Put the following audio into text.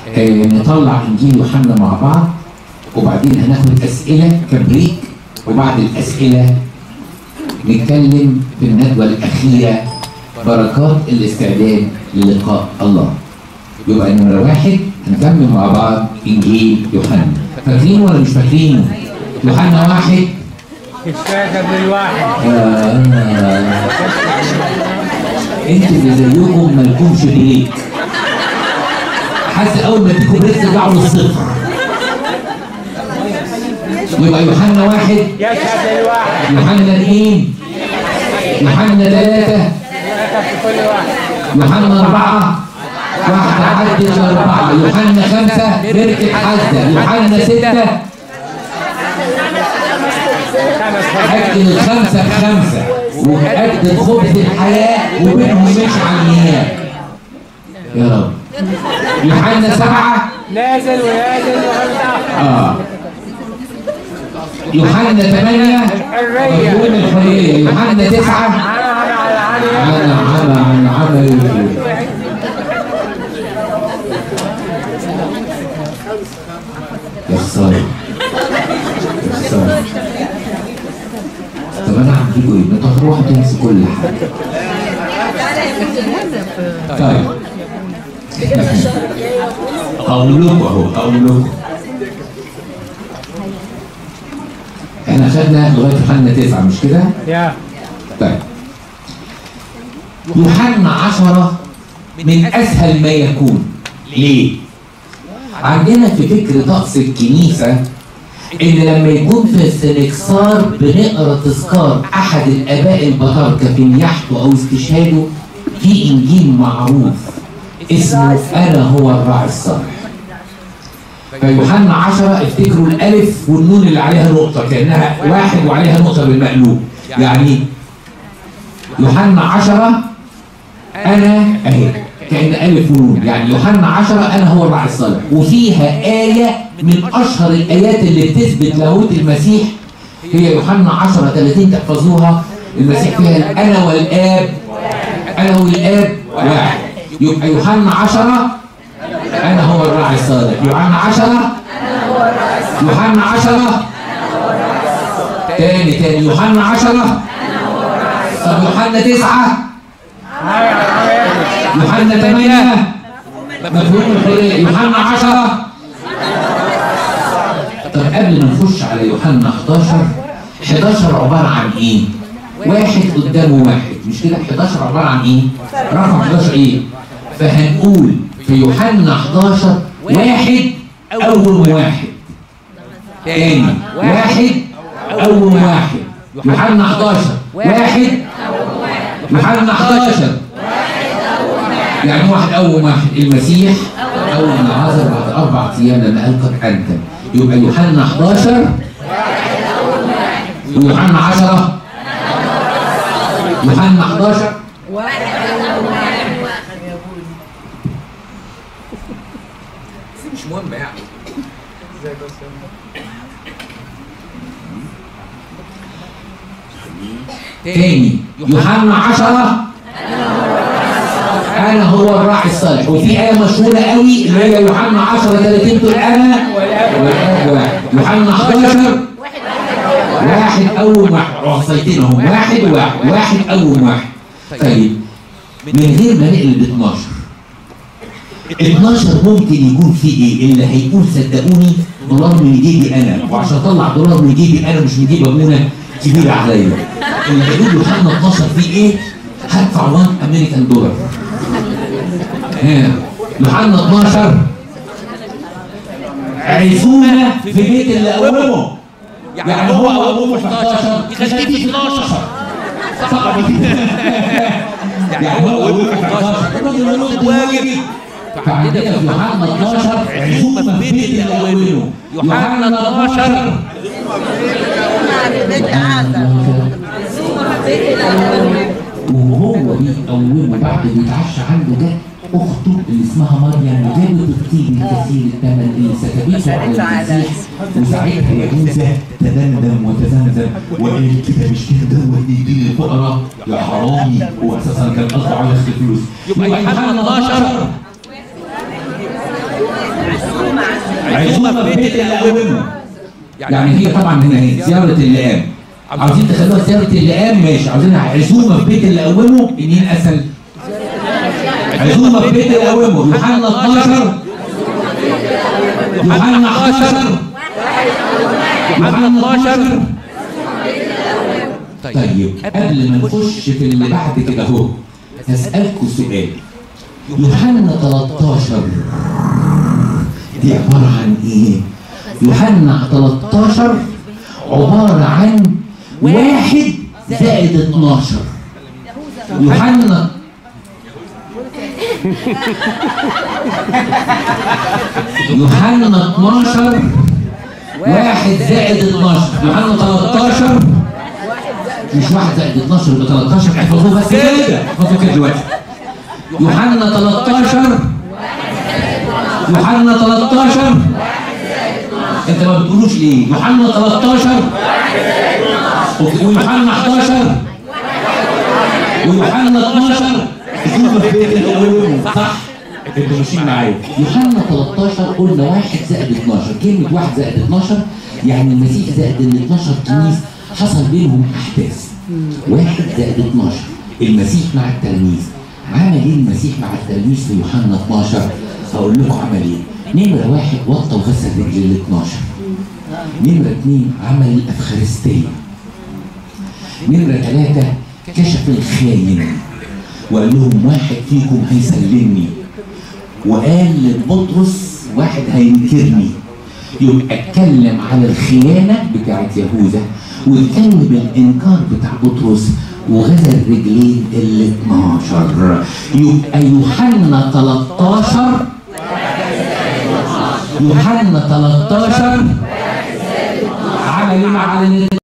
آه نطلع انجيل يوحنا مع بعض وبعدين هناخد اسئله كبريك وبعد الاسئله نتكلم في الندوه الاخيره بركات الاستعداد للقاء الله يبقى نمرة واحد هنكمل مع بعض إنجيل يوحنا فاكرين ولا مش فاكرين؟ يوحنا واحد مش فاكر بالواحد آه انتوا اللي زيكم مالكمش بريك حاسس اول ما تيجوا بريك ترجعوا للصفر يبقى يوحنا واحد يشهد الواحد يوحنا اثنين يوحنا ثلاثة كتب في كل واحد يوحنا أربعة واحدة عدت أربعة يوحنا خمسة بركة حزة يوحنا ستة خمس أجل الخمسة بخمسة وأجل خبز الحياة وبينهم مش عميان يا رب يوحنا سبعة نازل ونازل ومتأخر آه يوحنا ثمانية الحرية مفهوم الحرية يوحنا تسعة أنا أنا على علي عن عمى عن عمل يا خسارة يا خسارة طب انا هعمل لكم ايه؟ ما انتوا هتروحوا تنسوا كل حاجة طيب هقول لكم اهو هقول لكم احنا خدنا لغاية يوحنا تسعة مش كده؟ يا طيب يوحنا عشرة من أسهل ما يكون ليه؟ عندنا في فكر طقس الكنيسة إن لما يكون في السنكسار بنقرا تذكار أحد الآباء البطاركة في نياحته أو استشهاده في إنجيل معروف اسمه أنا هو الراعي الصالح فيوحنا عشرة افتكروا الألف والنون اللي عليها نقطة كأنها واحد وعليها نقطة بالمقلوب يعني يوحنا عشرة أنا أهي كأن ألف ونون يعني يوحنا عشرة أنا هو الراعي الصالح وفيها آية من أشهر الآيات اللي بتثبت لاهوت المسيح هي يوحنا عشرة 30 تحفظوها المسيح فيها أنا والآب أنا والآب واحد يبقى يوحنا عشرة أنا هو الراعي الصالح يوحنا عشرة يوحنا عشرة تاني تاني يوحنا عشرة طب يوحنا تسعة يوحنا ثمانية مفهوم الحرية يوحنا عشرة طب قبل ما نخش على يوحنا 11 11 عبارة عن ايه؟ واحد قدامه واحد مش كده 11 عبارة عن ايه؟ رقم 11 ايه؟ فهنقول في يوحنا 11 واحد أول واحد تاني واحد أول واحد يوحنا 11 واحد يوحنا 11 يعني واحد أول واحد المسيح أول ما عذر بعد أربع أيام لما قال قد أنت يبقى يوحنا 11 ويوحنا 10 يوحنا 11 مش مهم يعني تاني يوحنا 10 انا هو الراعي الصالح وفي ايه مشهوره قوي اللي هي يوحنا 10 30 تقول انا والاب واحد يوحنا 11 واحد اول واحد وصيتينهم واحد واحد واحد اول واحد طيب من غير ما نقلب 12 12 ممكن يكون في ايه اللي هيقول صدقوني دولار من جيبي انا وعشان اطلع دولار من جيبي انا مش من جيب ابونا كبيره عليا اللي هيقول يوحنا 12 في ايه هدفع 1 امريكان دولار ها يوحنا 12 عرفونا في بيت اللي قومه يعني هو قومه في 11 يخليه في 12 صعب يعني هو قومه في 11 واجب فعندنا في يوحنا 12 عزومه في بيت اللي قومه يوحنا 12 وهو بيقومه بعد ما يتعشى عنده جت اخته اللي اسمها مريم وجابت الطيب الكثير الثمن اللي سكبته على المسيح وساعتها يهوذا تذمذم وتذمذم وقال كده مش كده دوت يدي للفقراء يا حرامي هو اساسا كان قصده على الفلوس يبقى يوحنا 12 عزومه في بيت اللي قومه يعني هي طبعا هنا هي زياره اللئام عاوزين تخلوها زياره اللئام ماشي عاوزينها عزومه في بيت اللي قومه منين اسهل عزومه في بيت اللي قومه يوحنا 12 يوحنا 11 يوحنا 12 طيب قبل ما نخش في اللي بعد كده اهو هسألكوا سؤال يوحنا 13 دي عبارة عن ايه؟ يوحنا 13 عبارة عن واحد زائد 12 يوحنا يوحنا 12 واحد زائد 12 يوحنا 13 مش واحد زائد 12 يبقى 13 احفظوه بس كده احفظوه كده دلوقتي يوحنا 13 يوحنا 13 انت ما بتقولوش ليه يوحنا 13 ويوحنا 11 ويوحنا 12 شوفوا في بيت الاولهم صح انتوا ماشيين معايا يوحنا 13 قلنا واحد زائد 12 كلمة واحد زائد 12 يعني المسيح زائد ال 12 كنيس حصل بينهم احداث واحد زائد 12 المسيح مع التلميذ عمل ايه المسيح مع التلميذ في يوحنا 12 هقول لكم عمل ايه نمرة واحد وطى وغسل رجل ال 12 نمرة اثنين عمل الافخارستية نمرة ثلاثة كشف الخاين وقال لهم واحد فيكم هيسلمني وقال لبطرس واحد هينكرني يبقى اتكلم على الخيانة بتاعت يهوذا واتكلم بالإنكار بتاع بطرس وغسل رجلين ال 12 يبقى يوحنا 13 يوحنا 13 عمل ايه مع